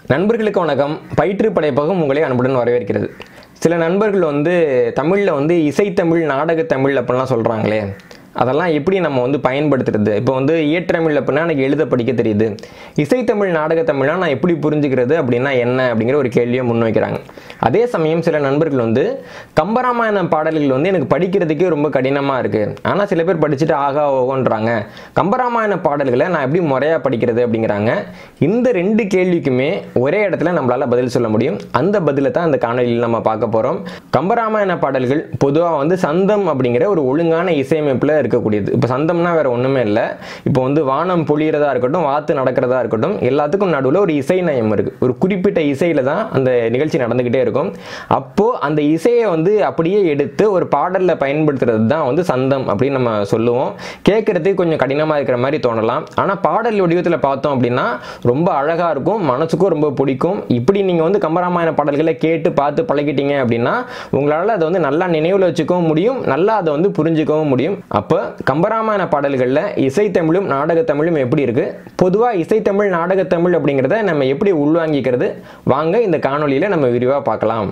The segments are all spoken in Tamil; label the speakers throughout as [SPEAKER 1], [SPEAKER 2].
[SPEAKER 1] நண்பர்களுக்கு வணக்கம் பயிற்று படைப்பகம் உங்களை அன்புடன் வரவேற்கிறது சில நண்பர்கள் வந்து தமிழில் வந்து இசைத்தமிழ் நாடகத்தமிழ் அப்படிலாம் சொல்கிறாங்களே அதெல்லாம் எப்படி நம்ம வந்து பயன்படுத்துறது இப்போ வந்து இயற்றமிழ் அப்படின்னா எனக்கு எழுத படிக்க தெரியுது இசைத்தமிழ் நாடகத்தமிழ்னா நான் எப்படி புரிஞ்சுக்கிறது அப்படின்னா என்ன அப்படிங்கிற ஒரு கேள்வியை முன்வைக்கிறாங்க அதே சமயம் சில நண்பர்கள் வந்து கம்பராமாயணம் பாடல்கள் வந்து எனக்கு படிக்கிறதுக்கே ரொம்ப கடினமாக இருக்குது ஆனால் சில பேர் படிச்சுட்டு ஆகா ஓகோன்றாங்க கம்பராமாயண பாடல்களை நான் எப்படி முறையாக படிக்கிறது அப்படிங்கிறாங்க இந்த ரெண்டு கேள்விக்குமே ஒரே இடத்துல நம்மளால பதில் சொல்ல முடியும் அந்த பதிலை தான் இந்த காணொலியில் நம்ம பார்க்க போகிறோம் கம்பராமாயண பாடல்கள் பொதுவாக வந்து சந்தம் அப்படிங்கிற ஒரு ஒழுங்கான இசையமைப்பில் இருக்கக்கூடியது இப்போ சந்தம்னா வேற ஒன்றுமே இல்லை இப்போ வந்து வானம் பொழியிறதா இருக்கட்டும் வாத்து நடக்கிறதா இருக்கட்டும் எல்லாத்துக்கும் நடுவில் ஒரு இசை நயம் இருக்குது ஒரு குறிப்பிட்ட இசையில் தான் அந்த நிகழ்ச்சி நடந்துக்கிட்டே இருக்கும் அப்போது அந்த இசையை வந்து அப்படியே எடுத்து ஒரு பாடலில் பயன்படுத்துறது தான் வந்து சந்தம் அப்படின்னு நம்ம சொல்லுவோம் கேட்குறதுக்கு கொஞ்சம் கடினமாக இருக்கிற மாதிரி தோணலாம் ஆனால் பாடல் வடிவத்தில் பார்த்தோம் அப்படின்னா ரொம்ப அழகாக இருக்கும் மனசுக்கும் ரொம்ப பிடிக்கும் இப்படி நீங்கள் வந்து கம்பராமாயண பாடல்களை கேட்டு பார்த்து பழகிட்டீங்க அப்படின்னா உங்களால் அதை வந்து நல்லா நினைவில் வச்சுக்கவும் முடியும் நல்லா அதை வந்து புரிஞ்சுக்கவும் முடியும் அப்போ கம்பராமாயண பாடல்களில் இசைத்தமிழும் நாடகத்தமிழும் எப்படி இருக்குது பொதுவாக இசைத்தமிழ் நாடகத்தமிழ் அப்படிங்கிறத நம்ம எப்படி உள்வாங்கிக்கிறது வாங்க இந்த காணொலியில் நம்ம விரிவாக பார்க்கலாம்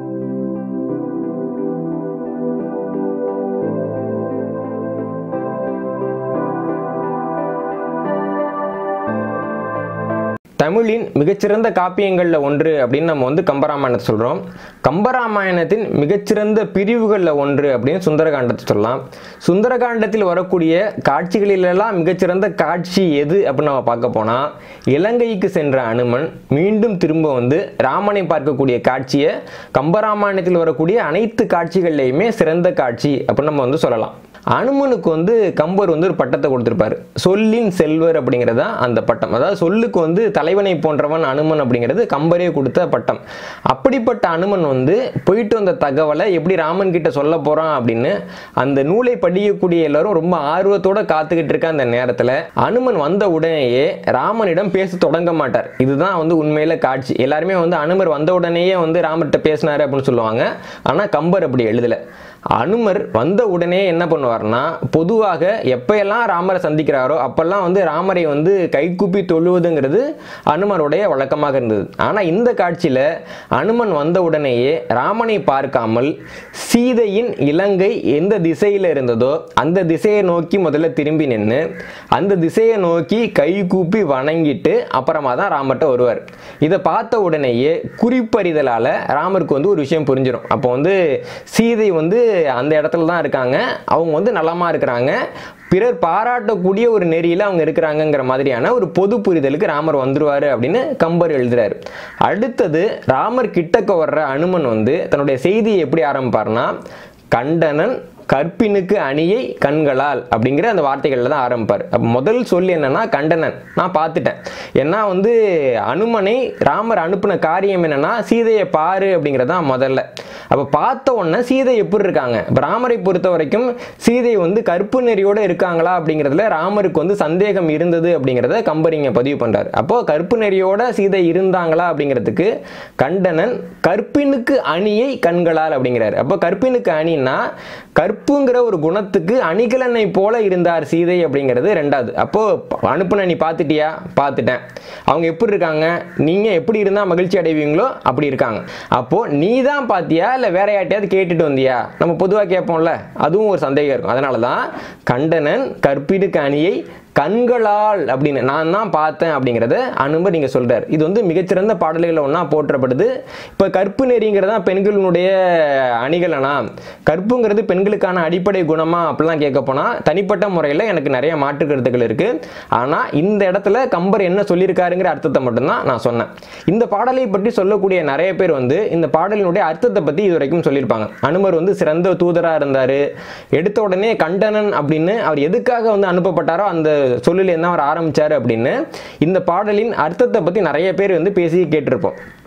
[SPEAKER 1] தமிழின் மிகச்சிறந்த காப்பியங்களில் ஒன்று அப்படின்னு நம்ம வந்து கம்பராமாயணத்தை சொல்கிறோம் கம்பராமாயணத்தின் மிகச்சிறந்த பிரிவுகளில் ஒன்று அப்படின்னு சுந்தரகாண்டத்தை சொல்லலாம் சுந்தரகாண்டத்தில் வரக்கூடிய காட்சிகளிலெல்லாம் மிகச்சிறந்த காட்சி எது அப்படின்னு நம்ம பார்க்க போனால் இலங்கைக்கு சென்ற அனுமன் மீண்டும் திரும்ப வந்து ராமனை பார்க்கக்கூடிய காட்சியை கம்பராமாயணத்தில் வரக்கூடிய அனைத்து காட்சிகள்லையுமே சிறந்த காட்சி அப்படின்னு நம்ம வந்து சொல்லலாம் அனுமனுக்கு வந்து கம்பர் வந்து ஒரு பட்டத்தை கொடுத்துருப்பாரு சொல்லின் செல்வர் அப்படிங்கிறது தான் அந்த பட்டம் அதாவது சொல்லுக்கு வந்து தலைவனை போன்றவன் அனுமன் அப்படிங்கிறது கம்பரே கொடுத்த பட்டம் அப்படிப்பட்ட அனுமன் வந்து போயிட்டு வந்த தகவலை எப்படி ராமன் கிட்ட சொல்ல போறான் அப்படின்னு அந்த நூலை படிக்கக்கூடிய எல்லாரும் ரொம்ப ஆர்வத்தோட காத்துக்கிட்டு இருக்க அந்த நேரத்தில் அனுமன் வந்த உடனேயே ராமனிடம் பேச தொடங்க மாட்டார் இதுதான் வந்து உண்மையில காட்சி எல்லாருமே வந்து அனுமர் வந்த உடனேயே வந்து ராமர்கிட்ட பேசினாரு அப்படின்னு சொல்லுவாங்க ஆனால் கம்பர் அப்படி எழுதலை அனுமர் வந்த உடனே என்ன பண்ணுவார்னா பொதுவாக எப்பயெல்லாம் ராமரை சந்திக்கிறாரோ அப்பெல்லாம் வந்து ராமரை வந்து கைக்கூப்பி தொழுவதுங்கிறது அனுமருடைய வழக்கமாக இருந்தது ஆனால் இந்த காட்சியில் அனுமன் வந்த உடனேயே ராமனை பார்க்காமல் சீதையின் இலங்கை எந்த திசையில் இருந்ததோ அந்த திசையை நோக்கி முதல்ல திரும்பி நின்று அந்த திசையை நோக்கி கை கூப்பி வணங்கிட்டு அப்புறமா தான் ராமர்கிட்ட வருவார் இதை பார்த்த உடனேயே குறிப்பறிதலால் ராமருக்கு வந்து ஒரு விஷயம் புரிஞ்சிடும் அப்போ வந்து சீதை வந்து அந்த இடத்துல தான் இருக்காங்க அவங்க வந்து நலமாக இருக்கிறாங்க பிறர் பாராட்டக்கூடிய ஒரு நெறியில் அவங்க இருக்கிறாங்கங்கிற மாதிரியான ஒரு பொது புரிதலுக்கு ராமர் வந்துருவார் அப்படின்னு கம்பர் எழுதுறாரு அடுத்தது ராமர் கிட்டக்க வர்ற அனுமன் வந்து தன்னுடைய செய்தியை எப்படி ஆரம்பிப்பார்னா கண்டனன் கற்பினுக்கு அணியை கண்களால் அப்படிங்கிற அந்த வார்த்தைகளில் தான் ஆரம்பிப்பார் அப்போ முதல் சொல் என்னன்னா கண்டனன் நான் பார்த்துட்டேன் ஏன்னா வந்து அனுமனை ராமர் அனுப்பின காரியம் என்னன்னா சீதையை பாரு அப்படிங்கிறது தான் முதல்ல அப்போ பார்த்த உடனே சீதை எப்படி இருக்காங்க இப்போ ராமரை பொறுத்த வரைக்கும் சீதை வந்து கற்பு நெறியோடு இருக்காங்களா அப்படிங்கிறதுல ராமருக்கு வந்து சந்தேகம் இருந்தது அப்படிங்கிறத கம்பரிங்க பதிவு பண்ணுறாரு அப்போ கற்பு நெறியோட சீதை இருந்தாங்களா அப்படிங்கிறதுக்கு கண்டனன் கற்பினுக்கு அணியை கண்களால் அப்படிங்கிறாரு அப்போ கற்பினுக்கு அணின்னா கற்புங்கிற ஒரு குணத்துக்கு அணிகலனை போல இருந்தார் சீதை அப்படிங்கிறது ரெண்டாவது அப்போ அனுப்புன நீ பார்த்துட்டியா பார்த்துட்டேன் அவங்க எப்படி இருக்காங்க நீங்க எப்படி இருந்தா மகிழ்ச்சி அடைவீங்களோ அப்படி இருக்காங்க அப்போ நீ தான் பார்த்தியா இல்லை வேற யார்ட்டையாவது கேட்டுட்டு வந்தியா நம்ம பொதுவாக கேட்போம்ல அதுவும் ஒரு சந்தேகம் இருக்கும் அதனால தான் கண்டனன் கற்பிடுக்கு அணியை கண்களால் அப்படின்னு நான் தான் பார்த்தேன் அப்படிங்கிறத அனுபவம் நீங்கள் சொல்கிறார் இது வந்து மிகச்சிறந்த பாடல்களில் ஒன்றா போற்றப்படுது இப்போ கற்பு நெறிங்கிறதா பெண்களினுடைய அணிகலனா கற்புங்கிறது பெண்களுக்கான அடிப்படை குணமா அப்படிலாம் கேட்க போனால் தனிப்பட்ட முறையில் எனக்கு நிறைய மாற்று கருத்துக்கள் இருக்குது ஆனால் இந்த இடத்துல கம்பர் என்ன சொல்லியிருக்காருங்கிற அர்த்தத்தை மட்டும்தான் நான் சொன்னேன் இந்த பாடலை பற்றி சொல்லக்கூடிய நிறைய பேர் வந்து இந்த பாடலினுடைய அர்த்தத்தை பற்றி இது வரைக்கும் சொல்லியிருப்பாங்க அனுமர் வந்து சிறந்த தூதராக இருந்தார் எடுத்த உடனே கண்டனன் அப்படின்னு அவர் எதுக்காக வந்து அனுப்பப்பட்டாரோ அந்த சொல்லில் என்ன அவர் ஆரம்பிச்சாரு அப்படின்னு இந்த பாடலின் அர்த்தத்தை பற்றி நிறைய பேர் வந்து பேசி கேட்டிருப்போம்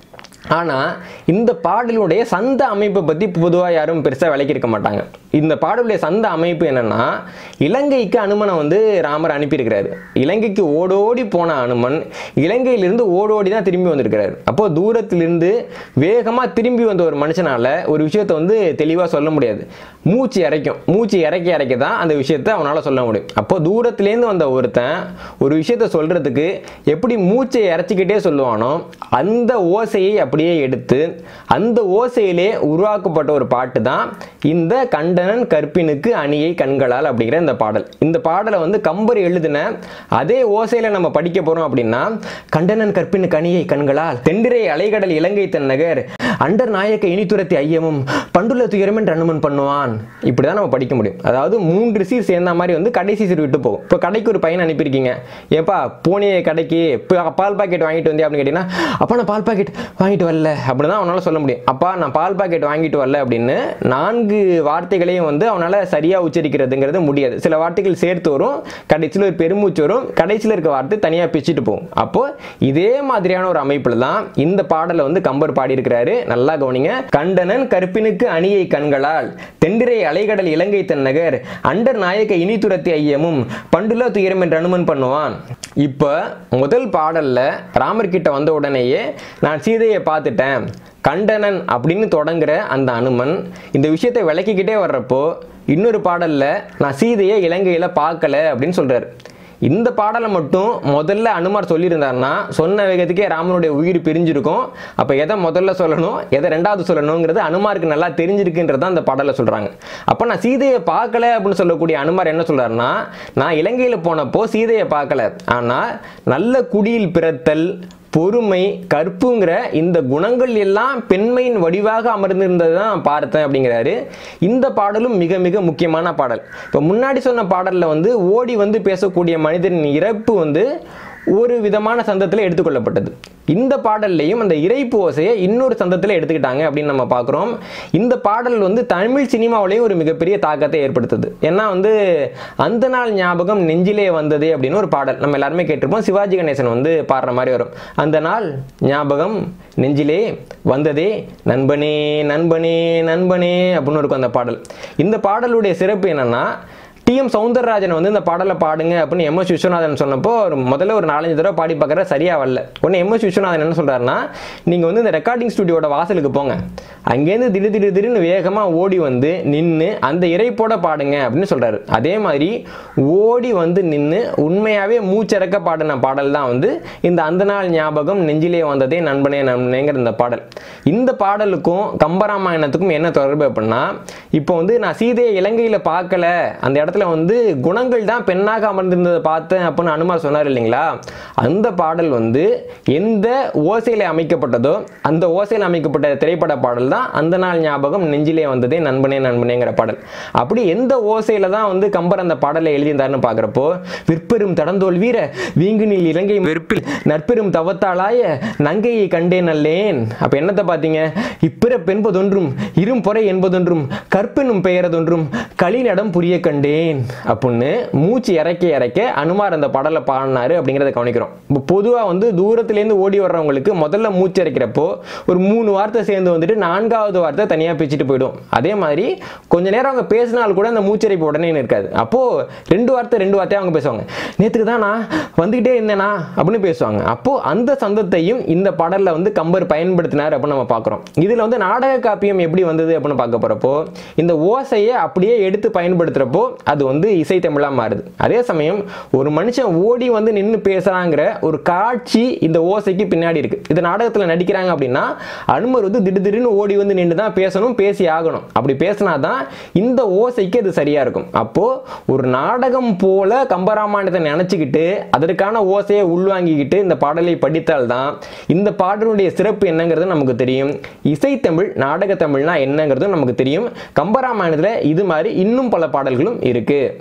[SPEAKER 1] ஆனால் இந்த பாடலுடைய சந்த அமைப்பை பற்றி பொதுவாக யாரும் பெருசாக விளக்கியிருக்க மாட்டாங்க இந்த பாடலுடைய சந்த அமைப்பு என்னன்னா இலங்கைக்கு அனுமனை வந்து ராமர் அனுப்பியிருக்கிறாரு இலங்கைக்கு ஓடோடி போன அனுமன் இலங்கையிலிருந்து ஓடோடி தான் திரும்பி வந்திருக்கிறாரு அப்போ தூரத்திலிருந்து வேகமாக திரும்பி வந்த ஒரு மனுஷனால ஒரு விஷயத்தை வந்து தெளிவாக சொல்ல முடியாது மூச்சு இறைக்கும் மூச்சு இறக்க இறக்க தான் அந்த விஷயத்தை அவனால் சொல்ல முடியும் அப்போ தூரத்துலேருந்து வந்த ஒருத்தன் ஒரு விஷயத்தை சொல்றதுக்கு எப்படி மூச்சை இறைச்சிக்கிட்டே சொல்லுவானோ அந்த ஓசையை அப்படியே எடுத்து அந்த ஓசையிலே உருவாக்கப்பட்ட ஒரு பாட்டு தான் இந்த கண்டனன் கற்பினுக்கு அணியை கண்களால் அப்படிங்கிற இந்த பாடல் இந்த பாடலை வந்து கம்பர் எழுதின அதே ஓசையில நம்ம படிக்க போறோம் அப்படின்னா கண்டனன் கற்பினுக்கு அணியை கண்களால் தெண்டிரை அலைகடல் இலங்கை தென்னகர் அண்டர் நாயக்க இனித்துரத்தி ஐயமும் பண்டுள்ள துயரமென்று அனுமன் பண்ணுவான் இப்படிதான் நம்ம படிக்க முடியும் அதாவது மூன்று சீர் சேர்ந்த மாதிரி வந்து கடைசி சீர் விட்டு போகும் இப்போ கடைக்கு ஒரு பையன் அனுப்பியிருக்கீங்க ஏப்பா போனிய கடைக்கு இப்போ பால் பாக்கெட் வாங்கிட்டு வந்தே அப்படின்னு கேட்டீங்கன்னா அப்பா நான் பால் பாக்கெட் வாங்கிட்டு வரல அப்படின்னு தான் அவனால் சொல்ல முடியும் அப்பா நான் பால் பாக்கெட் வாங்கிட்டு வரல அப்படின்னு நான்கு வார்த்தைகளையும் வந்து அவனால் சரியாக உச்சரிக்கிறதுங்கிறது முடியாது சில வார்த்தைகள் சேர்த்து வரும் கடைசியில் ஒரு பெருமூச்சு வரும் கடைசியில் இருக்க வார்த்தை தனியாக பிச்சுட்டு போகும் அப்போ இதே மாதிரியான ஒரு அமைப்பில் தான் இந்த பாடலை வந்து கம்பர் பாடியிருக்கிறாரு நல்லா கவனிங்க கண்டனன் கற்பினுக்கு அணியை கண்களால் தெண்டிரை அலைகடல் இலங்கை தென்னகர் அண்டர் நாயக்க இனித்துரத்தி ஐயமும் பண்டுல துயரம் என்று அனுமன் பண்ணுவான் இப்போ முதல் பாடல்ல ராமர் கிட்ட வந்த உடனேயே நான் சீதையை பார்த்துட்டேன் கண்டனன் அப்படின்னு தொடங்குற அந்த அனுமன் இந்த விஷயத்தை விளக்கிக்கிட்டே வர்றப்போ இன்னொரு பாடல்ல நான் சீதையை இலங்கையில பார்க்கல அப்படின்னு சொல்றாரு இந்த பாடலை மட்டும் முதல்ல அனுமார் சொல்லியிருந்தாருன்னா சொன்ன வேகத்துக்கே ராமனுடைய உயிர் பிரிஞ்சிருக்கும் அப்போ எதை முதல்ல சொல்லணும் எதை ரெண்டாவது சொல்லணுங்கிறது அனுமாருக்கு நல்லா தெரிஞ்சிருக்குன்றது தான் அந்த பாடலை சொல்கிறாங்க அப்போ நான் சீதையை பார்க்கல அப்படின்னு சொல்லக்கூடிய அனுமார் என்ன சொல்கிறாருன்னா நான் இலங்கையில் போனப்போ சீதையை பார்க்கல ஆனால் நல்ல குடியில் பிறத்தல் பொறுமை கற்புங்கிற இந்த குணங்கள் எல்லாம் பெண்மையின் வடிவாக அமர்ந்திருந்ததை தான் பார்த்தேன் அப்படிங்கிறாரு இந்த பாடலும் மிக மிக முக்கியமான பாடல் இப்போ முன்னாடி சொன்ன பாடலில் வந்து ஓடி வந்து பேசக்கூடிய மனிதனின் இறப்பு வந்து ஒரு விதமான சந்தத்தில் எடுத்துக்கொள்ளப்பட்டது இந்த பாடல்லையும் அந்த இறைப்பு ஓசையை இன்னொரு சந்தத்தில் எடுத்துக்கிட்டாங்க அப்படின்னு நம்ம பார்க்குறோம் இந்த பாடல் வந்து தமிழ் சினிமாவிலையும் ஒரு மிகப்பெரிய தாக்கத்தை ஏற்படுத்துது ஏன்னா வந்து அந்த நாள் ஞாபகம் நெஞ்சிலே வந்ததே அப்படின்னு ஒரு பாடல் நம்ம எல்லாருமே கேட்டிருப்போம் சிவாஜி கணேசன் வந்து பாடுற மாதிரி வரும் அந்த நாள் ஞாபகம் நெஞ்சிலே வந்ததே நண்பனே நண்பனே நண்பனே அப்படின்னு இருக்கும் அந்த பாடல் இந்த பாடலுடைய சிறப்பு என்னன்னா டிஎம் சவுந்தரராஜன் வந்து இந்த பாடலை பாடுங்க அப்படின்னு எம் எஸ் விஸ்வநாதன் சொன்னப்போ ஒரு முதல்ல ஒரு நாலஞ்சு தடவை பாடி பார்க்குற சரியா வரல உடனே எம் எஸ் விஸ்வநாதன் என்ன சொல்றாருன்னா நீங்க வந்து இந்த ரெக்கார்டிங் ஸ்டுடியோட வாசலுக்கு போங்க அங்கேருந்து திடீர் திடீர் திடீர்னு வேகமா ஓடி வந்து நின்று அந்த இறைப்போட பாடுங்க அப்படின்னு சொல்றாரு அதே மாதிரி ஓடி வந்து நின்று உண்மையாவே மூச்சிறக்க பாடின பாடல் தான் வந்து இந்த அந்த நாள் ஞாபகம் நெஞ்சிலே வந்ததே நண்பனே நண்பனேங்கிற இந்த பாடல் இந்த பாடலுக்கும் கம்பராமாயணத்துக்கும் என்ன தொடர்பு அப்படின்னா இப்போ வந்து நான் சீதையை இலங்கையில் பார்க்கல அந்த இடத்துல வந்து குணங்கள் தான் பெண்ணாக அமர்ந்திருந்ததை பார்த்தேன் அப்படின்னு அனுமார் சொன்னார் இல்லைங்களா அந்த பாடல் வந்து எந்த ஓசையில் அமைக்கப்பட்டதோ அந்த ஓசையில் அமைக்கப்பட்ட திரைப்பட பாடல் தான் அந்த நாள் ஞாபகம் நெஞ்சிலே வந்ததே நண்பனே நண்பனேங்கிற பாடல் அப்படி எந்த ஓசையில் தான் வந்து கம்பர் அந்த பாடலை எழுதியிருந்தாருன்னு பார்க்குறப்போ விற்பெரும் தடந்தோல் வீர வீங்குனில் இலங்கை வெறுப்பில் நற்பெரும் தவத்தாளாய நங்கையை கண்டேன் அல்லேன் அப்போ என்னத்தை பார்த்தீங்க இப்பிறப்பென்பதொன்றும் இரும் பொறை என்பதொன்றும் கற்பெனும் பெயரதொன்றும் களிநடம் புரிய கண்டேன் அப்படின்னு மூச்சு இறக்க இறக்க அனுமார் அந்த பாடலை பாடினாரு அப்படிங்கிறத கவனிக்கிறோம் இப்போ பொதுவாக வந்து தூரத்துலேருந்து ஓடி வர்றவங்களுக்கு முதல்ல மூச்சு இறைக்கிறப்போ ஒரு மூணு வார்த்தை சேர்ந்து வந்துட்டு நான்காவது வார்த்தை தனியாக பிச்சுட்டு போயிடும் அதே மாதிரி கொஞ்ச நேரம் அவங்க பேசினால் கூட அந்த மூச்சரிப்பு உடனே இருக்காது அப்போ ரெண்டு வார்த்தை ரெண்டு வார்த்தையாக அவங்க பேசுவாங்க நேற்றுக்கு தான் நான் வந்துக்கிட்டே இருந்தேனா அப்படின்னு பேசுவாங்க அப்போ அந்த சந்தத்தையும் இந்த பாடலில் வந்து கம்பர் பயன்படுத்தினார் அப்படின்னு நம்ம பார்க்குறோம் இதில் வந்து நாடக காப்பியம் எப்படி வந்தது அப்படின்னு பார்க்க போகிறப்போ இந்த ஓசையை அப்படியே எடுத்து பயன்படுத்துகிறப்போ அது வந்து இசை தமிழாக மாறுது அதே சமயம் ஒரு மனுஷன் ஓடி வந்து நின்று பேசுகிறாங்கிற ஒரு காட்சி இந்த ஓசைக்கு பின்னாடி இருக்கு இது நாடகத்தில் நடிக்கிறாங்க அப்படின்னா அனுமர் வந்து திடீர்னு ஓடி வந்து நின்று தான் பேசணும் பேசி ஆகணும் அப்படி பேசினாதான் இந்த ஓசைக்கு அது சரியா இருக்கும் அப்போ ஒரு நாடகம் போல கம்பராமாயணத்தை நினைச்சுக்கிட்டு அதற்கான ஓசையை உள்வாங்கிக்கிட்டு இந்த பாடலை படித்தால்தான் இந்த பாடலுடைய சிறப்பு என்னங்கிறது நமக்கு தெரியும் இசைத்தமிழ் நாடக தமிழ்னா என்னங்கிறதும் நமக்கு தெரியும் கம்பராமாயணத்தில் இது மாதிரி இன்னும் பல பாடல்களும் இருக்கு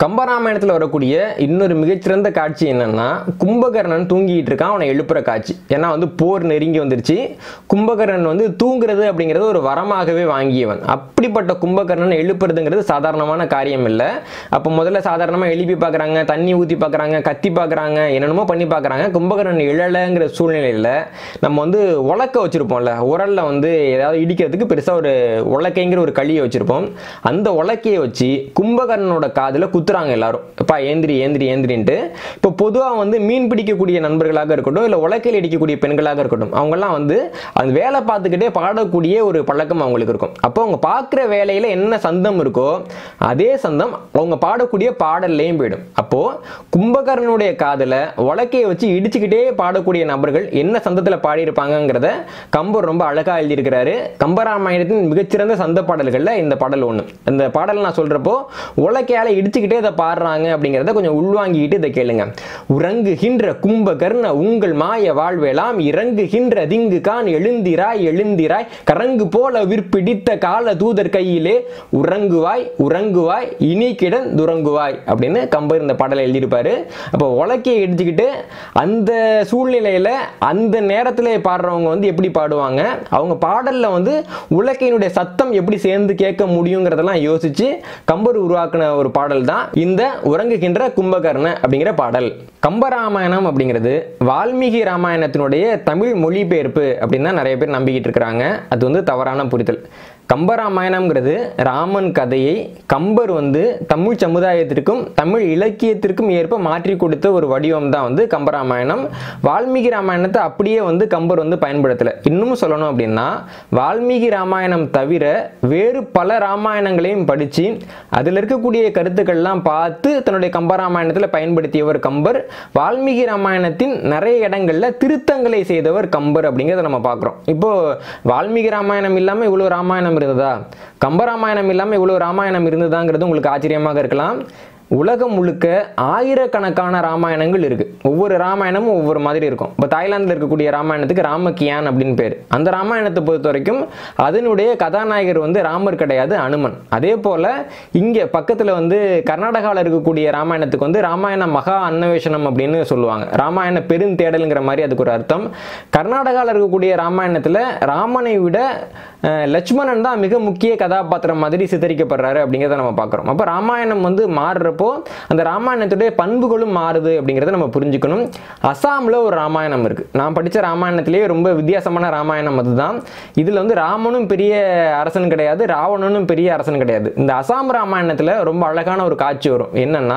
[SPEAKER 1] கம்பராமாயணத்தில் வரக்கூடிய இன்னொரு மிகச்சிறந்த காட்சி என்னன்னா கும்பகர்ணன் தூங்கிட்டு இருக்கான் அவனை எழுப்புற காட்சி ஏன்னா வந்து போர் நெருங்கி வந்துருச்சு கும்பகர்ணன் வந்து தூங்குறது அப்படிங்கிறது ஒரு வரமாகவே வாங்கியவன் அப்படிப்பட்ட கும்பகர்ணன் எழுப்புறதுங்கிறது சாதாரணமான காரியம் இல்லை அப்போ முதல்ல சாதாரணமாக எழுப்பி பார்க்குறாங்க தண்ணி ஊற்றி பார்க்குறாங்க கத்தி பார்க்குறாங்க என்னென்னமோ பண்ணி பார்க்குறாங்க கும்பகர்ணன் எழலைங்கிற சூழ்நிலையில் நம்ம வந்து உலக்க வச்சுருப்போம்ல உரலில் வந்து ஏதாவது இடிக்கிறதுக்கு பெருசாக ஒரு உலக்கைங்கிற ஒரு களியை வச்சுருப்போம் அந்த உலக்கையை வச்சு கும்பகர்ணனோட காதில் குத்துறாங்க எல்லாரும் எப்பா ஏந்திரி ஏந்திரி ஏந்திரின்ட்டு இப்போ பொதுவாக வந்து மீன் பிடிக்கக்கூடிய நண்பர்களாக இருக்கட்டும் இல்லை உலக்கையில் அடிக்கக்கூடிய பெண்களாக இருக்கட்டும் அவங்கெல்லாம் வந்து அந்த வேலை பார்த்துக்கிட்டே பாடக்கூடிய ஒரு பழக்கம் அவங்களுக்கு இருக்கும் அப்போ அவங்க பார்க்குற வேலையில் என்ன சந்தம் இருக்கோ அதே சந்தம் அவங்க பாடக்கூடிய பாடல்லையும் போயிடும் அப்போது கும்பகர்ணனுடைய காதில் உலக்கையை வச்சு இடிச்சுக்கிட்டே பாடக்கூடிய நபர்கள் என்ன சந்தத்தில் பாடியிருப்பாங்கங்கிறத கம்பர் ரொம்ப அழகாக எழுதியிருக்கிறாரு கம்பராமாயணத்தின் மிகச்சிறந்த சந்த பாடல்களில் இந்த பாடல் ஒன்று இந்த பாடல் நான் சொல்கிறப்போ உலக்கையால் இடிச்சுக்கிட்டே இதை பாடுறாங்க அப்படிங்கிறத கொஞ்சம் உள்வாங்கிக்கிட்டு இதை கேளுங்க உறங்குகின்ற கும்பகர்ண உங்கள் மாய வாழ்வேலாம் இறங்குகின்ற திங்கு கான் எழுந்திராய் எழுந்திராய் கரங்கு போல விற்பிடித்த கால தூதர் கையிலே உறங்குவாய் உறங்குவாய் இனி கிடன் துறங்குவாய் அப்படின்னு கம்பர் இந்த பாடலை எழுதியிருப்பாரு அப்போ உலக்கையை இடிச்சுக்கிட்டு அந்த சூழ்நிலையில் அந்த நேரத்தில் பாடுறவங்க வந்து எப்படி பாடுவாங்க அவங்க பாடலில் வந்து உலக்கையினுடைய சத்தம் எப்படி சேர்ந்து கேட்க முடியுங்கிறதெல்லாம் யோசிச்சு கம்பர் உருவாக்கின ஒரு பாடல் தான் இந்த உறங்குகின்ற கும்பகர்ண அப்படிங்கிற பாடல் கம்பராமாயணம் அப்படிங்கிறது வால்மீகி ராமாயணத்தினுடைய தமிழ் மொழிபெயர்ப்பு அப்படின்னு தான் நிறைய பேர் நம்பிக்கிட்டு இருக்கிறாங்க அது வந்து தவறான புரிதல் கம்பராமாயணம்ங்கிறது ராமன் கதையை கம்பர் வந்து தமிழ் சமுதாயத்திற்கும் தமிழ் இலக்கியத்திற்கும் ஏற்ப மாற்றி கொடுத்த ஒரு வடிவம் தான் வந்து கம்பராமாயணம் வால்மீகி ராமாயணத்தை அப்படியே வந்து கம்பர் வந்து பயன்படுத்தலை இன்னும் சொல்லணும் அப்படின்னா வால்மீகி ராமாயணம் தவிர வேறு பல ராமாயணங்களையும் படித்து அதில் இருக்கக்கூடிய கருத்துக்கள்லாம் பார்த்து தன்னுடைய கம்பராமாயணத்தில் பயன்படுத்தியவர் கம்பர் வால்மீகி ராமாயணத்தின் நிறைய இடங்களில் திருத்தங்களை செய்தவர் கம்பர் அப்படிங்கிறத நம்ம பார்க்குறோம் இப்போ வால்மீகி ராமாயணம் இல்லாமல் இவ்வளோ ராமாயணம் இருந்ததா கம்பராமாயணம் இல்லாமல் இவ்வளோ ராமாயணம் இருந்ததாங்கிறது உங்களுக்கு ஆச்சரியமாக இருக்கலாம் உலகம் முழுக்க ஆயிரக்கணக்கான ராமாயணங்கள் இருக்கு ஒவ்வொரு ராமாயணமும் ஒவ்வொரு மாதிரி இருக்கும் இப்போ தாய்லாந்தில் இருக்கக்கூடிய ராமாயணத்துக்கு ராமகியான் அப்படின்னு பேர் அந்த ராமாயணத்தை பொறுத்த வரைக்கும் அதனுடைய கதாநாயகர் வந்து ராமர் கிடையாது அனுமன் அதே போல் இங்கே பக்கத்தில் வந்து கர்நாடகாவில் இருக்கக்கூடிய ராமாயணத்துக்கு வந்து ராமாயண மகா அன்னவேஷனம் அப்படின்னு சொல்லுவாங்க ராமாயண பெருந்தேடலுங்கிற மாதிரி அதுக்கு ஒரு அர்த்தம் கர்நாடகாவில் இருக்கக்கூடிய ராமாயணத்தில் ராமனை விட அஹ், லட்சுமணன் தான் மிக முக்கிய கதாபாத்திரம் மாதிரி சித்தரிக்கப்படுறாரு அப்படிங்கிறத நம்ம பார்க்குறோம் அப்போ ராமாயணம் வந்து மாறுறப்போ அந்த ராமாயணத்துடைய பண்புகளும் மாறுது அப்படிங்கிறத நம்ம புரிஞ்சுக்கணும் அசாமில் ஒரு ராமாயணம் இருக்குது நான் படித்த ராமாயணத்திலேயே ரொம்ப வித்தியாசமான ராமாயணம் அதுதான் இதில் வந்து ராமனும் பெரிய அரசன் கிடையாது ராவணனும் பெரிய அரசன் கிடையாது இந்த அசாம் ராமாயணத்தில் ரொம்ப அழகான ஒரு காட்சி வரும் என்னன்னா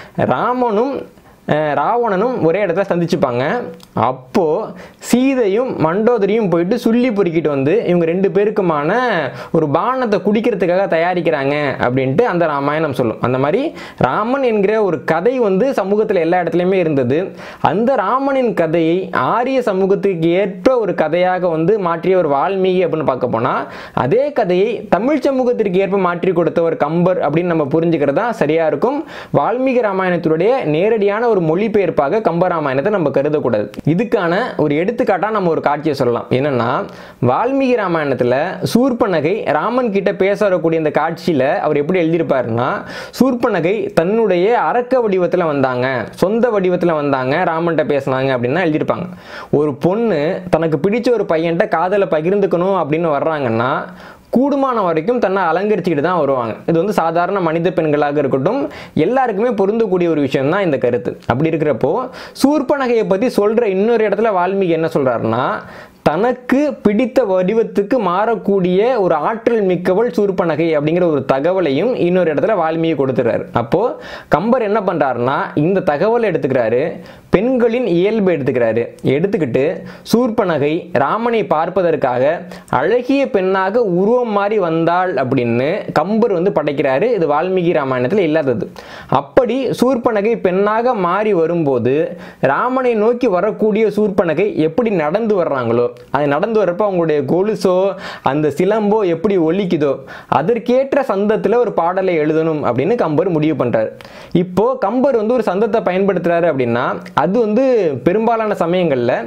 [SPEAKER 1] ராமனும் அஹ், ராவணனும் ஒரே இடத்துல சந்திச்சுப்பாங்க அப்போ சீதையும் மண்டோதரியும் போயிட்டு சுள்ளி பொறுக்கிட்டு வந்து இவங்க ரெண்டு பேருக்குமான ஒரு பானத்தை குடிக்கிறதுக்காக தயாரிக்கிறாங்க அப்படின்ட்டு அந்த ராமாயணம் சொல்லும் அந்த மாதிரி ராமன் என்கிற ஒரு கதை வந்து சமூகத்தில் எல்லா இடத்துலையுமே இருந்தது அந்த ராமனின் கதையை ஆரிய சமூகத்துக்கு ஏற்ப ஒரு கதையாக வந்து மாற்றிய ஒரு வால்மீகி அப்படின்னு பார்க்க போனால் அதே கதையை தமிழ் சமூகத்திற்கு ஏற்ப மாற்றி கொடுத்தவர் கம்பர் அப்படின்னு நம்ம புரிஞ்சுக்கிறது தான் சரியா இருக்கும் வால்மீகி ராமாயணத்தினுடைய நேரடியான ஒரு மொழிபெயர்ப்பாக கம்பராமாயணத்தை நம்ம கருதக்கூடாது இதுக்கான ஒரு எடுத்துக்காட்டா நம்ம ஒரு காட்சியை சொல்லலாம் என்னன்னா வால்மீகி ராமாயணத்துல சூர்பனகை ராமன் கிட்ட பேச வரக்கூடிய இந்த காட்சியில அவர் எப்படி எழுதியிருப்பாருன்னா சூர்பனகை தன்னுடைய அரக்க வடிவத்துல வந்தாங்க சொந்த வடிவத்துல வந்தாங்க ராமன்கிட்ட பேசினாங்க அப்படின்னா எழுதியிருப்பாங்க ஒரு பொண்ணு தனக்கு பிடிச்ச ஒரு பையன்கிட்ட காதலை பகிர்ந்துக்கணும் அப்படின்னு வர்றாங்கன்னா கூடுமான வரைக்கும் தன்னை அலங்கரிச்சுக்கிட்டு தான் வருவாங்க இது வந்து சாதாரண மனித பெண்களாக இருக்கட்டும் எல்லாருக்குமே பொருந்தக்கூடிய ஒரு விஷயம் தான் இந்த கருத்து அப்படி இருக்கிறப்போ சூர்பனகையை பற்றி சொல்கிற இன்னொரு இடத்துல வால்மீகி என்ன சொல்கிறாருன்னா தனக்கு பிடித்த வடிவத்துக்கு மாறக்கூடிய ஒரு ஆற்றல் மிக்கவள் சூர்பனகை அப்படிங்கிற ஒரு தகவலையும் இன்னொரு இடத்துல வால்மீகி கொடுத்துறாரு அப்போ கம்பர் என்ன பண்றாருன்னா இந்த தகவலை எடுத்துக்கிறாரு பெண்களின் இயல்பு எடுத்துக்கிறாரு எடுத்துக்கிட்டு சூர்பனகை ராமனை பார்ப்பதற்காக அழகிய பெண்ணாக உருவம் மாறி வந்தாள் அப்படின்னு கம்பர் வந்து படைக்கிறாரு இது வால்மீகி ராமாயணத்தில் இல்லாதது அப்படி சூர்பனகை பெண்ணாக மாறி வரும்போது ராமனை நோக்கி வரக்கூடிய சூர்பனகை எப்படி நடந்து வர்றாங்களோ அது நடந்து வரப்போ அவங்களுடைய கொலுசோ அந்த சிலம்போ எப்படி ஒலிக்குதோ அதற்கேற்ற சந்தத்தில் ஒரு பாடலை எழுதணும் அப்படின்னு கம்பர் முடிவு பண்றாரு இப்போ கம்பர் வந்து ஒரு சந்தத்தை பயன்படுத்துறாரு அப்படின்னா அது வந்து பெரும்பாலான சமயங்களில்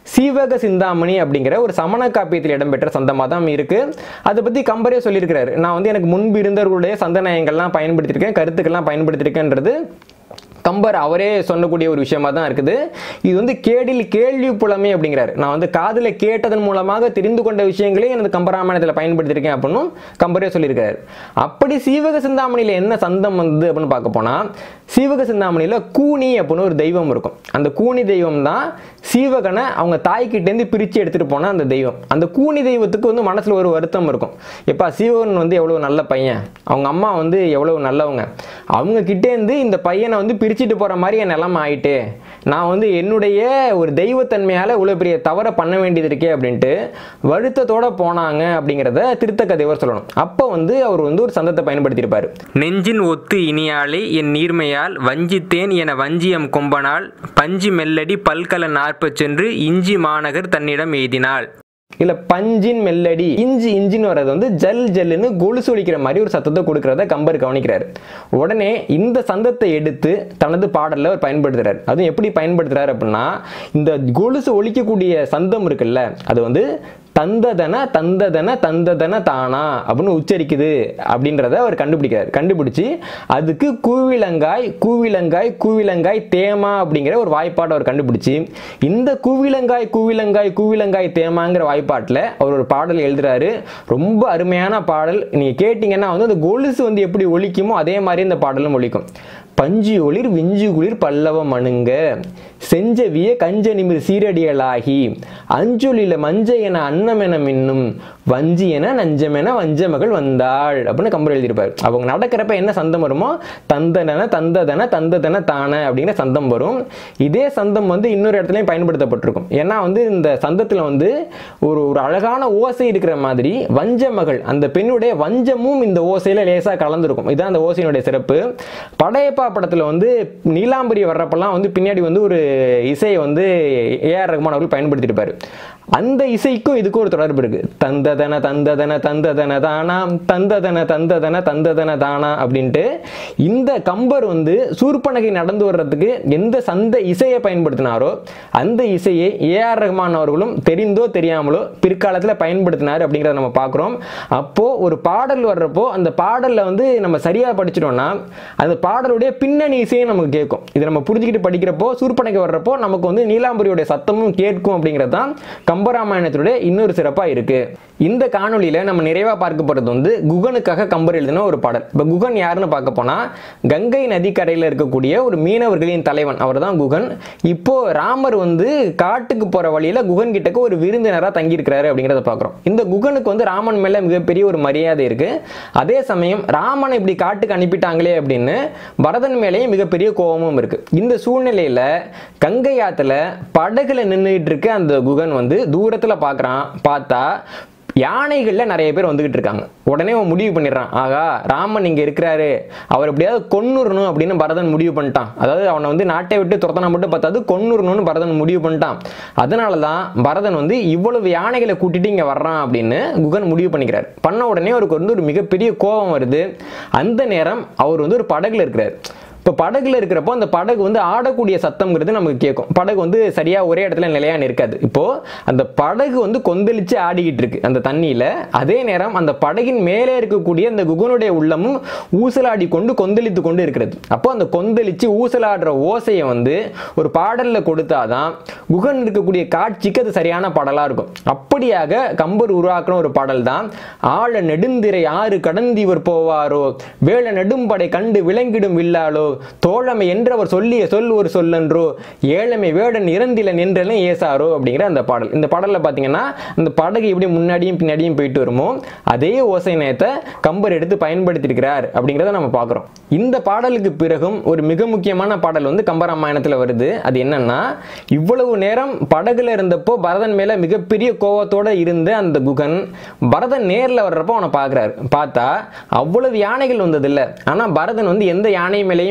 [SPEAKER 1] சீவக சிந்தாமணி அப்படிங்கிற ஒரு சமண காப்பியத்தில் இடம்பெற்ற சந்தமாக தான் இருக்கு அதை பற்றி கம்பரே சொல்லியிருக்கிறாரு நான் வந்து எனக்கு முன்பு இருந்தவர்களுடைய சந்தநாயங்கள்லாம் பயன்படுத்தியிருக்கேன் கருத்துக்கள்லாம் பயன்படுத்தியிருக்கேன்றது கம்பர் அவரே சொல்லக்கூடிய ஒரு விஷயமா தான் இருக்குது இது வந்து கேடில் கேள்வி புலமை அப்படிங்கிறாரு நான் வந்து காதில் கேட்டதன் மூலமாக தெரிந்து கொண்ட விஷயங்களே எனது கம்பராமாயணத்தில் பயன்படுத்தியிருக்கேன் அப்படின்னு கம்பரே சொல்லியிருக்காரு அப்படி சீவக சிந்தாமணியில் என்ன சந்தம் வந்தது அப்படின்னு பார்க்க போனால் சீவக சிந்தாமணியில் கூனி அப்படின்னு ஒரு தெய்வம் இருக்கும் அந்த கூனி தெய்வம் தான் சீவகனை அவங்க தாய்கிட்டேருந்து பிரித்து எடுத்துகிட்டு போன அந்த தெய்வம் அந்த கூனி தெய்வத்துக்கு வந்து மனசில் ஒரு வருத்தம் இருக்கும் எப்பா சீவகன் வந்து எவ்வளோ நல்ல பையன் அவங்க அம்மா வந்து எவ்வளோ நல்லவங்க அவங்க கிட்டேருந்து இந்த பையனை வந்து பிரிச்சுட்டு போகிற மாதிரி என் நிலமை ஆயிட்டு நான் வந்து என்னுடைய ஒரு தெய்வத்தன்மையால் இவ்வளோ பெரிய தவறை பண்ண வேண்டியது இருக்கே அப்படின்ட்டு வருத்தத்தோட போனாங்க அப்படிங்கிறத திருத்தக்க தேவர் சொல்லணும் அப்போ வந்து அவர் வந்து ஒரு சந்தத்தை பயன்படுத்தியிருப்பார்
[SPEAKER 2] நெஞ்சின் ஒத்து இனியாலே என் நீர்மையால் வஞ்சித்தேன் என வஞ்சியம் கொம்பனால் பஞ்சி மெல்லடி பல்கல நாற்பச் சென்று இஞ்சி மாநகர் தன்னிடம் எய்தினாள்
[SPEAKER 1] இல்ல பஞ்சின் மெல்லடி இஞ்சி இஞ்சின்னு வர்றது வந்து ஜல் ஜல்லுன்னு கொலுசு ஒலிக்கிற மாதிரி ஒரு சத்தத்தை கொடுக்கறத கம்பர் கவனிக்கிறாரு உடனே இந்த சந்தத்தை எடுத்து தனது பாடல்ல அவர் பயன்படுத்துறாரு அதுவும் எப்படி பயன்படுத்துறாரு அப்படின்னா இந்த கொலுசு ஒலிக்கக்கூடிய சந்தம் இருக்குல்ல அது வந்து தந்ததன தந்ததன தந்ததன தானா அப்படின்னு உச்சரிக்குது அப்படின்றத அவர் கண்டுபிடிக்கிறார் கண்டுபிடிச்சு அதுக்கு கூவிலங்காய் கூவிலங்காய் கூவிலங்காய் தேமா அப்படிங்கிற ஒரு வாய்ப்பாட்டை அவர் கண்டுபிடிச்சு இந்த கூவிலங்காய் கூவிலங்காய் கூவிலங்காய் தேமாங்கிற வாய்ப்பாட்டில் அவர் ஒரு பாடல் எழுதுறாரு ரொம்ப அருமையான பாடல் நீங்கள் கேட்டிங்கன்னா வந்து அந்த கொலுசு வந்து எப்படி ஒலிக்குமோ அதே மாதிரி இந்த பாடலும் ஒலிக்கும் பஞ்சு ஒளிர் விஞ்சு குளிர் பல்லவ மணுங்க செஞ்சவிய கஞ்ச நிமிர் சீரடியலாகி அஞ்சொலில மஞ்ச என அன்னம் என மின்னும் வஞ்சி என நஞ்சமென வஞ்சமகள் வந்தாள் அப்படின்னு கம்பர் எழுதியிருப்பார் அவங்க நடக்கிறப்ப என்ன சந்தம் வருமோ தந்தன தந்ததன தந்ததன தான அப்படிங்கிற சந்தம் வரும் இதே சந்தம் வந்து இன்னொரு இடத்துலையும் பயன்படுத்தப்பட்டிருக்கும் ஏன்னா வந்து இந்த சந்தத்தில் வந்து ஒரு ஒரு அழகான ஓசை இருக்கிற மாதிரி வஞ்சமகள் அந்த பெண்ணுடைய வஞ்சமும் இந்த ஓசையில லேசா கலந்துருக்கும் இதுதான் அந்த ஓசையினுடைய சிறப்பு படையப்பா படத்தில் வந்து நீலாம்பரி வர்றப்பெல்லாம் வந்து பின்னாடி வந்து ஒரு இசையை வந்து ஏஆர் ரஹ்மான் அவர்கள் பயன்படுத்தியிருப்பாரு அந்த இசைக்கும் இதுக்கும் ஒரு தொடர்பு இருக்கு தந்ததன தந்ததன தந்ததன தானாம் தந்ததன தந்ததன தந்ததன தானா அப்படின்ட்டு இந்த கம்பர் வந்து சூர்பனகை நடந்து வர்றதுக்கு எந்த சந்த இசையை பயன்படுத்தினாரோ அந்த இசையை ஏஆர் ரஹ்மான் அவர்களும் தெரிந்தோ தெரியாமலோ பிற்காலத்தில் பயன்படுத்தினார் அப்படிங்கிறத நம்ம பார்க்குறோம் அப்போ ஒரு பாடல் வர்றப்போ அந்த பாடலில் வந்து நம்ம சரியாக படிச்சிட்டோம்னா அந்த பாடலுடைய பின்னணி இசையும் நமக்கு கேட்கும் இதை நம்ம புரிஞ்சுக்கிட்டு படிக்கிறப்போ சூர்பனைக்கு வர்றப்போ நமக்கு வந்து நீலாம்பரியோடைய சத்தமும் கேட்கும் அப்படிங்கிறது தான் கம்பராமாயணத்தினுடைய இன்னொரு சிறப்பாக இருக்கு இந்த காணொளியில் நம்ம நிறைவாக பார்க்க போகிறது வந்து குகனுக்காக கம்பர் எழுதின ஒரு பாடல் இப்போ குகன் யாருன்னு பார்க்க போனால் கங்கை நதிக்கரையில் இருக்கக்கூடிய ஒரு மீனவர்களின் தலைவன் அவர் தான் குகன் இப்போ ராமர் வந்து காட்டுக்கு போகிற வழியில் குகன் கிட்டக்கு ஒரு விருந்தினராக தங்கியிருக்கிறாரு அப்படிங்கிறத பார்க்குறோம் இந்த குகனுக்கு வந்து ராமன் மேலே மிகப்பெரிய ஒரு மரியாதை இருக்கு அதே சமயம் ராமனை இப்படி காட்டுக்கு அனுப்பிட்டாங்களே அப்படின்னு பரதன் மேலேயும் மிகப்பெரிய கோபமும் இருக்கு இந்த சூழ்நிலையில் கங்கை ஆற்றுல படகுல நின்றுட்டு இருக்க அந்த குகன் வந்து தூரத்தில் பார்க்குறான் பார்த்தா யானைகளில் நிறைய பேர் வந்துகிட்டு இருக்காங்க உடனே அவன் முடிவு பண்ணிடுறான் ஆகா ராமன் இங்கே இருக்கிறாரு அவர் எப்படியாவது கொன்னுறணும் அப்படின்னு பரதன் முடிவு பண்ணிட்டான் அதாவது அவனை வந்து நாட்டை விட்டு துரத்தனா மட்டும் பார்த்தாது கொன்னுறணும்னு பரதன் முடிவு பண்ணிட்டான் அதனால தான் பரதன் வந்து இவ்வளவு யானைகளை கூட்டிட்டு இங்கே வர்றான் அப்படின்னு குகன் முடிவு பண்ணிக்கிறார் பண்ண உடனே அவருக்கு வந்து ஒரு மிகப்பெரிய கோபம் வருது அந்த நேரம் அவர் வந்து ஒரு படகுல இருக்கிறார் இப்போ படகுல இருக்கிறப்போ அந்த படகு வந்து ஆடக்கூடிய சத்தம்ங்கிறது நமக்கு கேட்கும் படகு வந்து சரியா ஒரே இடத்துல நிலையா நிற்காது இப்போ அந்த படகு வந்து கொந்தளிச்சு ஆடிக்கிட்டு இருக்கு அந்த தண்ணியில அதே நேரம் அந்த படகின் மேலே இருக்கக்கூடிய அந்த குகனுடைய உள்ளமும் ஊசலாடி கொண்டு கொந்தளித்து கொண்டு இருக்கிறது அப்போ அந்த கொந்தளிச்சு ஊசலாடுற ஓசையை வந்து ஒரு பாடல்ல கொடுத்தாதான் குகன் இருக்கக்கூடிய காட்சிக்கு அது சரியான பாடலா இருக்கும் அப்படியாக கம்பர் உருவாக்கின ஒரு பாடல் தான் ஆழ நெடுந்திரை ஆறு கடந்திவர் போவாரோ வேள நெடும்படை கண்டு விளங்கிடும் வில்லாலோ தோழமை என்றவர் சொல்லிய சொல் ஒரு சொல்லன்றோ ஏழமை வேடன் இறந்திலன் என்றெல்லாம் ஏசாரோ அப்படிங்கிற அந்த பாடல் இந்த பாடலில் பார்த்தீங்கன்னா அந்த படகு எப்படி முன்னாடியும் பின்னாடியும் போயிட்டு வருமோ அதே ஓசை நேயத்தை கம்பர் எடுத்து பயன்படுத்தியிருக்கிறார் அப்படிங்கிறத நம்ம பார்க்குறோம் இந்த பாடலுக்கு பிறகும் ஒரு மிக முக்கியமான பாடல் வந்து கம்பராமாயணத்தில் வருது அது என்னன்னா இவ்வளவு நேரம் படகுல இருந்தப்போ பரதன் மேல மிகப்பெரிய கோவத்தோட இருந்த அந்த குகன் பரதன் நேர்ல வர்றப்போ அவனை பார்க்குறாரு பார்த்தா அவ்வளவு யானைகள் வந்தது இல்லை ஆனால் பரதன் வந்து எந்த யானை மேலேயும்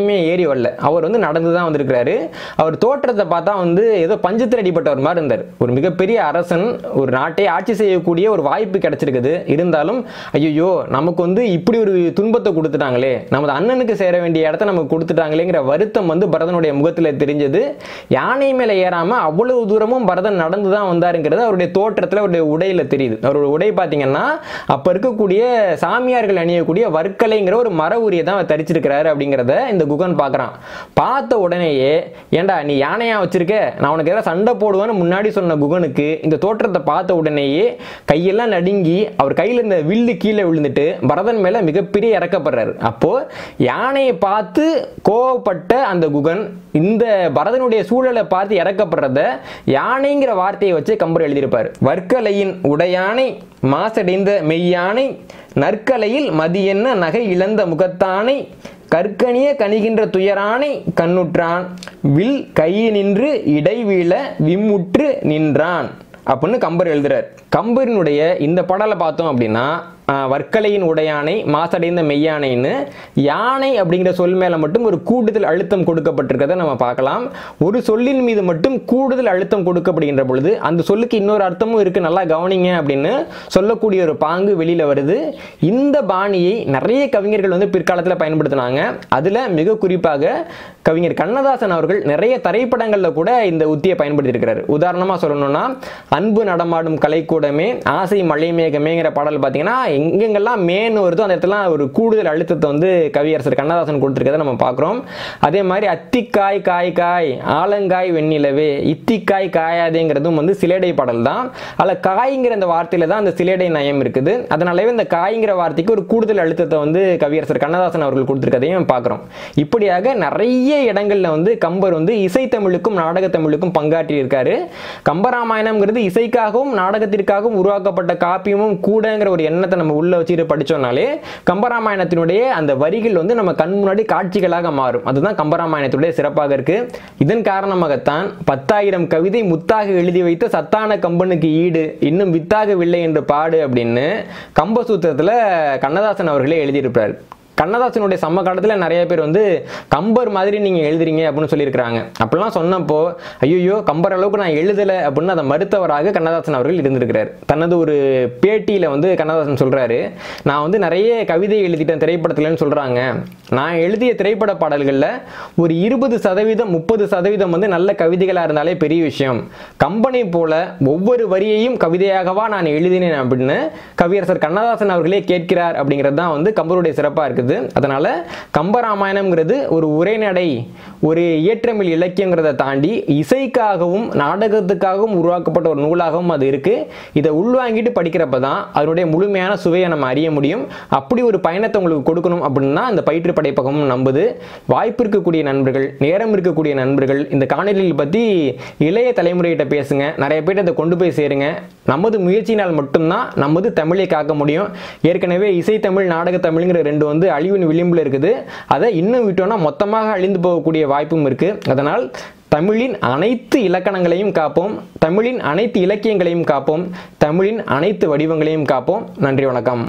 [SPEAKER 1] எங்கேயுமே ஏறி வரல அவர் வந்து நடந்து தான் வந்திருக்கிறாரு அவர் தோற்றத்தை பார்த்தா வந்து ஏதோ பஞ்சத்தில் அடிப்பட்டவர் மாதிரி இருந்தார் ஒரு மிகப்பெரிய அரசன் ஒரு நாட்டை ஆட்சி செய்யக்கூடிய ஒரு வாய்ப்பு கிடைச்சிருக்குது இருந்தாலும் ஐயோ நமக்கு வந்து இப்படி ஒரு துன்பத்தை கொடுத்துட்டாங்களே நமது அண்ணனுக்கு சேர வேண்டிய இடத்த நமக்கு கொடுத்துட்டாங்களேங்கிற வருத்தம் வந்து பரதனுடைய முகத்தில் தெரிஞ்சது யானை மேலே ஏறாமல் அவ்வளவு தூரமும் பரதன் நடந்து தான் வந்தாருங்கிறது அவருடைய தோற்றத்தில் அவருடைய உடையில் தெரியுது அவருடைய உடை பார்த்தீங்கன்னா அப்போ இருக்கக்கூடிய சாமியார்கள் அணியக்கூடிய வர்க்கலைங்கிற ஒரு மர உரியை தான் அவர் தரிச்சிருக்கிறாரு அப்படிங்கிறத இந்த குகன் பார்க்குறான் பார்த்த உடனேயே ஏன்டா நீ யானையா வச்சிருக்க நான் உனக்கு ஏதாவது சண்டை போடுவேன்னு முன்னாடி சொன்ன குகனுக்கு இந்த தோற்றத்தை பார்த்த உடனேயே கையெல்லாம் நடுங்கி அவர் கையில் இருந்த வில்லு கீழே விழுந்துட்டு பரதன் மேலே மிகப்பெரிய இறக்கப்படுறாரு அப்போ யானையை பார்த்து கோவப்பட்ட அந்த குகன் இந்த பரதனுடைய சூழலை பார்த்து இறக்கப்படுறத யானைங்கிற வார்த்தையை வச்சு கம்பர் எழுதியிருப்பார் வர்க்கலையின் உடையானை மாசடைந்த மெய்யானை நற்கலையில் மதியென்ன நகை இழந்த முகத்தானை கற்கனிய கனிகின்ற துயரானை கண்ணுற்றான் வில் கையினின்று இடைவீழ விம்முற்று நின்றான் அப்படின்னு கம்பர் எழுதுறார் கம்பரினுடைய இந்த பாடலை பார்த்தோம் அப்படின்னா ஆஹ், வர்க்கலையின் உடையானை மாசடைந்த மெய்யானைன்னு யானை அப்படிங்கிற சொல் மேலே மட்டும் ஒரு கூடுதல் அழுத்தம் கொடுக்கப்பட்டிருக்கிறத நம்ம பார்க்கலாம் ஒரு சொல்லின் மீது மட்டும் கூடுதல் அழுத்தம் கொடுக்கப்படுகின்ற பொழுது அந்த சொல்லுக்கு இன்னொரு அர்த்தமும் இருக்கு நல்லா கவனிங்க அப்படின்னு சொல்லக்கூடிய ஒரு பாங்கு வெளியில வருது இந்த பாணியை நிறைய கவிஞர்கள் வந்து பிற்காலத்தில் பயன்படுத்தினாங்க அதில் மிக குறிப்பாக கவிஞர் கண்ணதாசன் அவர்கள் நிறைய திரைப்படங்களில் கூட இந்த உத்தியை பயன்படுத்தியிருக்கிறார் உதாரணமாக சொல்லணும்னா அன்பு நடமாடும் கலைக்கூடமே ஆசை மழை மேகமேங்கிற பாடல் பார்த்தீங்கன்னா எங்கெங்கெல்லாம் மேன்னு வருதோ அந்த இடத்துல ஒரு கூடுதல் அழுத்தத்தை வந்து கவியரசர் கண்ணதாசன் கொடுத்துருக்கதை நம்ம பார்க்குறோம் அதே மாதிரி அத்திக்காய் காய் காய் ஆலங்காய் வெண்ணிலவே இத்திக்காய் காயாதேங்கிறதும் வந்து சிலேடை பாடல் தான் அதில் காய்ங்கிற அந்த வார்த்தையில தான் அந்த சிலேடை நயம் இருக்குது அதனாலவே இந்த காய்ங்கிற வார்த்தைக்கு ஒரு கூடுதல் அழுத்தத்தை வந்து கவியரசர் கண்ணதாசன் அவர்கள் கொடுத்துருக்கதையும் பார்க்குறோம் இப்படியாக நிறைய இடங்கள்ல வந்து கம்பர் வந்து இசைத்தமிழுக்கும் நாடகத்தமிழுக்கும் பங்காற்றி இருக்காரு கம்பராமாயணம்ங்கிறது இசைக்காகவும் நாடகத்திற்காகவும் உருவாக்கப்பட்ட காப்பியமும் கூடங்கிற ஒரு எண்ணத்தை நம்ம உள்ள வச்சுட்டு படிச்சோம்னாலே கம்பராமாயணத்தினுடைய அந்த வரிகள் வந்து நம்ம கண் முன்னாடி காட்சிகளாக மாறும் அதுதான் கம்பராமாயணத்துடைய சிறப்பாக இருக்கு இதன் காரணமாகத்தான் பத்தாயிரம் கவிதை முத்தாக எழுதி வைத்த சத்தான கம்பனுக்கு ஈடு இன்னும் வித்தாகவில்லை என்று பாடு அப்படின்னு கம்பசூத்திரத்தில் கண்ணதாசன் அவர்களே எழுதியிருப்பார் கண்ணதாசனுடைய சம்ம காலத்தில் நிறைய பேர் வந்து கம்பர் மாதிரி நீங்கள் எழுதுறீங்க அப்படின்னு சொல்லியிருக்கிறாங்க அப்படிலாம் சொன்னப்போ ஐயோ கம்பர் அளவுக்கு நான் எழுதலை அப்படின்னு அதை மறுத்தவராக கண்ணதாசன் அவர்கள் இருந்திருக்கிறார் தனது ஒரு பேட்டியில் வந்து கண்ணதாசன் சொல்கிறாரு நான் வந்து நிறைய கவிதை எழுதிட்டேன் திரைப்படத்துலன்னு சொல்கிறாங்க நான் எழுதிய திரைப்பட பாடல்களில் ஒரு இருபது சதவீதம் முப்பது சதவீதம் வந்து நல்ல கவிதைகளாக இருந்தாலே பெரிய விஷயம் கம்பனை போல ஒவ்வொரு வரியையும் கவிதையாகவா நான் எழுதினேன் அப்படின்னு கவியரசர் கண்ணதாசன் அவர்களே கேட்கிறார் அப்படிங்கிறது தான் வந்து கம்பருடைய சிறப்பாக இருக்குது அதனால கம்பராமாயணம்ங்கிறது ஒரு உரைநடை ஒரு இயற்றமிழ் இலக்கியங்கிறத தாண்டி இசைக்காகவும் நாடகத்துக்காகவும் உருவாக்கப்பட்ட ஒரு நூலாகவும் அது இருக்கு இதை உள்வாங்கிட்டு படிக்கிறப்ப தான் அதனுடைய முழுமையான சுவையை நம்ம அறிய முடியும் அப்படி ஒரு பயணத்தை உங்களுக்கு கொடுக்கணும் அப்படின்னா இந்த பயிற்று படைப்பகமும் நம்புது வாய்ப்பு இருக்கக்கூடிய நண்பர்கள் நேரம் இருக்கக்கூடிய நண்பர்கள் இந்த காணொலியில் பற்றி இளைய தலைமுறைகிட்ட பேசுங்க நிறைய பேர் இதை கொண்டு போய் சேருங்க நமது முயற்சியினால் மட்டும்தான் நமது தமிழை காக்க முடியும் ஏற்கனவே இசைத்தமிழ் நாடகத்தமிழ்ங்கிற ரெண்டு வந்து அழிவின் விளிம்பில் இருக்குது அதை இன்னும் விட்டோம்னா மொத்தமாக அழிந்து போகக்கூடிய வாய்ப்பும் இருக்கு அதனால் தமிழின் அனைத்து இலக்கணங்களையும் காப்போம் தமிழின் அனைத்து இலக்கியங்களையும் காப்போம் தமிழின் அனைத்து வடிவங்களையும் காப்போம் நன்றி வணக்கம்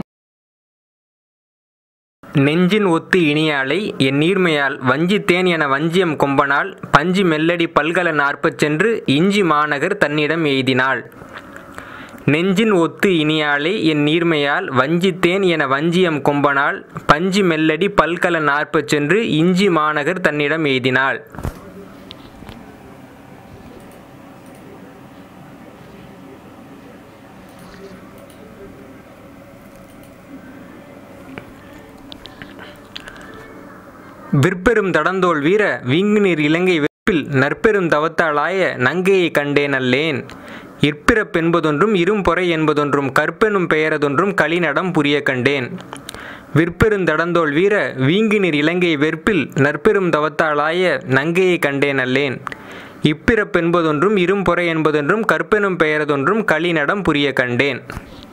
[SPEAKER 2] நெஞ்சின் ஒத்து இனியாலை என் நீர்மையால் வஞ்சித்தேன் என வஞ்சியம் கொம்பனால் பஞ்சி மெல்லடி பல்கல நாற்பச் சென்று இஞ்சி மாநகர் தன்னிடம் எய்தினாள் நெஞ்சின் ஒத்து இனியாலை என் நீர்மையால் வஞ்சித்தேன் என வஞ்சியம் கொம்பனால் பஞ்சி மெல்லடி பல்கல நாற்பச் சென்று இஞ்சி மாநகர் தன்னிடம் எய்தினாள் விற்பெரும் தடந்தோள் வீர வீங்குநீர் இலங்கை வெப்பில் நற்பெரும் தவத்தாளாய நங்கையை கண்டேன் அல்லேன் இற்பிறப்பென்பதொன்றும் இரும்பொறை என்பதொன்றும் கற்பெனும் பெயரதொன்றும் களிநடம் புரிய கண்டேன் விற்பெருந்தடந்தோள் வீர வீங்குநீர் இலங்கை வெற்பில் நற்பெரும் தவத்தாளாய நங்கையை கண்டேன் அல்லேன் இப்பிறப்பென்பதொன்றும் இரும்பொறை என்பதொன்றும் கற்பெனும் பெயரதொன்றும் களிநடம் புரிய கண்டேன்